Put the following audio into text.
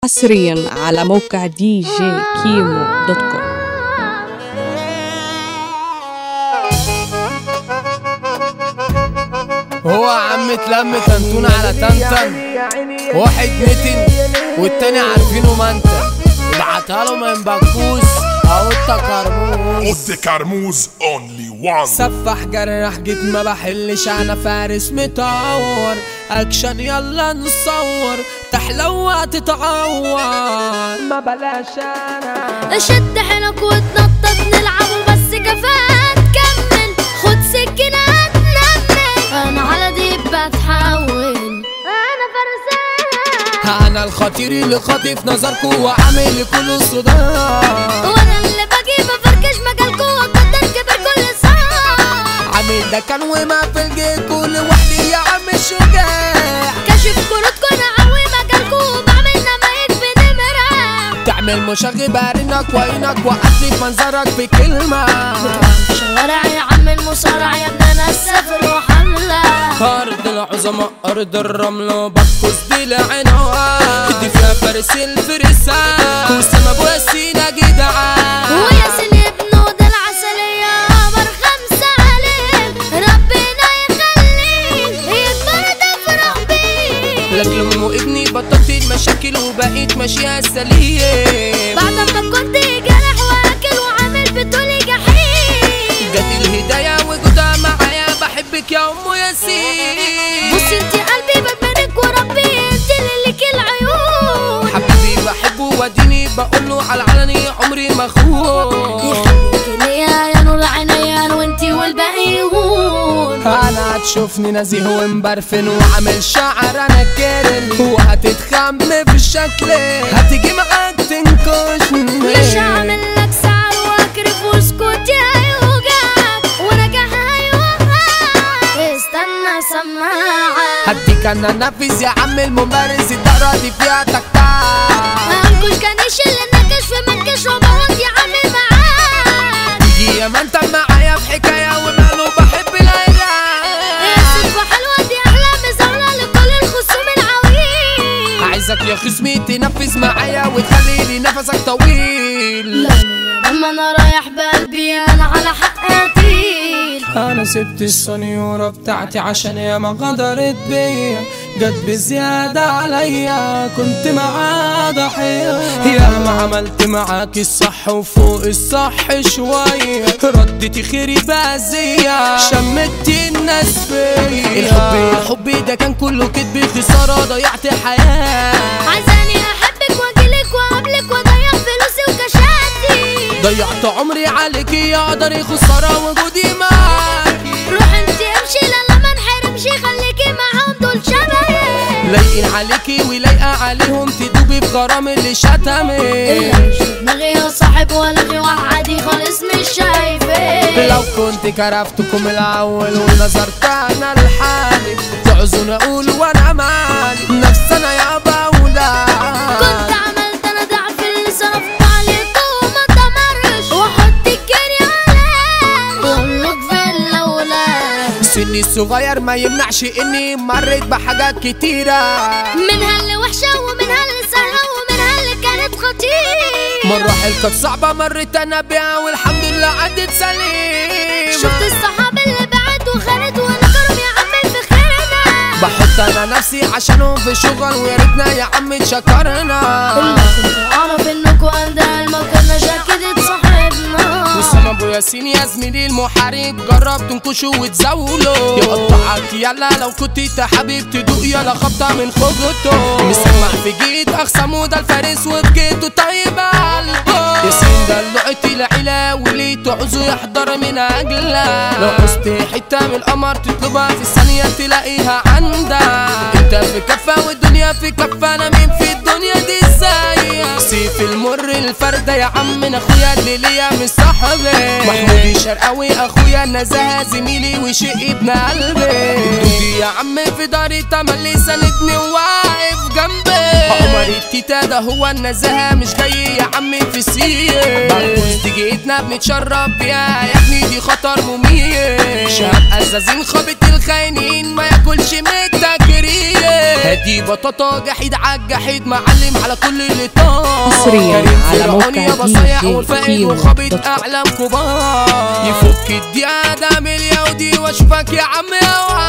حصريا على موقع دي جي كيمو دوت كوم هو عم اتلم تنتون على تنتن واحد نتن والتاني عارفينه منتن ابعتها له من بكوس او التكرموس قط كرموز اونلي وان سفح جرح جيت ما بحلش انا فارس مطور اكشن يلا نصور تحلوة تتعور ما بلاش انا شد حيلك وتنطط نلعب بس كفاءة تكمل خد سكينة تنمل انا على دي بتحول انا فرسانة انا الخطير اللي خاطف نظركوا وعامل لكل الصداع وانا اللي باجي بفركش مجالكوا واقدر كبر كل ساعة عامل ده كان وما في الجيكوا لوحدي يا عم الشجاع كاشف كروتكوا انا عوي مجالكوا بعمل نمايك بنمرة تعمل مشاغب ارنك وعينك وقتلي في منظرك في كلمة شوارع يا عم المصارع يا ابن انا السافر وحملة أرض العظماء أرض الرمل وبكوس دي العنوان دي فيها فارس الفرسان وسام أبو ياسين جدعان وياسين ابنه ده العسلية قمر خمسة عليه ربنا يخليه يكبر تفرح بيه لك أمه ابني بطلت المشاكل وبقيت ماشية سليم بعد ما كنت جرح واكل وعامل بتقولي جحيم جت الهداية وجودها معايا بحبك يا أم ياسين بصي انتي قلبي بدمنك وربي انتي اللي ليكي العيون حبيبي بحبه واديني بقوله على العلني عمري ما أخون يخليكي ليا يا نور عينيا انا وانتي والباقي يهون انا هتشوفني نزيه ومبرفن وعامل شعر انا كيرل وهتتخم في الشكل هتيجي معاك تنكش مش هعمل لك سعر واكرف واسكت هيوجعك ونجاح هيوقعك استنى سماعة هديك انا نفذ يا عم الممارس الدقرة دي فيها تكتاك انكش كانش اللي نكش في منكش وبوظ يا عم معاك تيجي يا ما انت معايا في حكاية وماله بحب العراق الصدفة حلوة دي احلى مزاولة لكل الخصوم العويل عايزك يا خصمي تنفذ معايا وتخلي لي نفسك طويل لا لما انا رايح بقلبي انا على حق قتيل انا سبت السنيورة بتاعتي عشان يا ما غدرت بيا جت بزيادة عليا كنت معاه ضحية يا ما عملت معاك الصح وفوق الصح شوية ردتي خيري بأذية شمتي الناس فيا الحب الحب ده كان كله كدب خسارة ضيعت حياة عايزاني احبك واجيلك واقابلك واضيع فلوسي وكشاتي ضيعت عمري عليكي يا قدري خسارة وجودي معاكي روح انتي امشي لا ما انحرمش خليكي معاهم دول شبهي لايقين عليكي ولايقة عليهم تدوبي في غرام اللي شتمك إلا مش في دماغي يا صاحب ولا غي عادي خالص مش شايفك لو كنت كرفتكم الاول ونظرت انا لحالي تعوزون اقول وانا مالي نفس انا يا باولا كنت عملت انا ضعف اللي صرفت عليك وما تمرش واحط الجري عليك واملك في الاولاد سني الصغير ما يمنعش اني مريت بحاجات كتيرة منها اللي وحشة ومنها اللي سهلة ومنها اللي كانت خطيرة مراحل كانت صعبة مريت انا بيها والحمد لله عدت سليم شفت الصحاب اللي بعد وخانت ونكرهم يا عمي في خيرنا بحط انا نفسي عشانهم في شغل ويا ريتنا يا عم اتشكرنا إلا كنت اعرف انكوا اندال ما كناش اكيد صاحبنا وسام ابو ياسين يا زميلي المحارب جرب تنكشه وتزاوله يقطعك يلا لو كنت انت حبيب تدوق يلا خبطه من خبطه مسمع في جيت اخصمه ده الفارس وبجيته طيب قلبه ياسين ده لقيت العيله واللي تعوزه يحضر من اجلها لو عوزت حته من القمر تطلبها في ثانيه تلاقيها عندك انت في كفه والدنيا في كفه انا مين في الدنيا دي ازاي سيف المر الفردة يا عم انا اخويا اللي ليا مش صاحبي محمود الشرقاوي اخويا النزاهة زميلي وشقي ابن قلبي دودي يا عم في داري تملي ساندني وواقف جنبي عمر التيتا ده هو النزاهة مش جاي يا عم في سيه بعد جيتنا بنتشرب بيها يا ابني دي خطر مميت شاب ازازين خابط الخاينين ما ياكلش من التكريم هدي بطاطا جحيد عالجحيد معلم على كل اللي طار حصرياً كريم على فرعون موقع يا بصيع DJ والفائد كيمو وخابط دوت كوم. اعلام كبار يفك الدقيقة ده من اليهودي واشوفك يا عم يا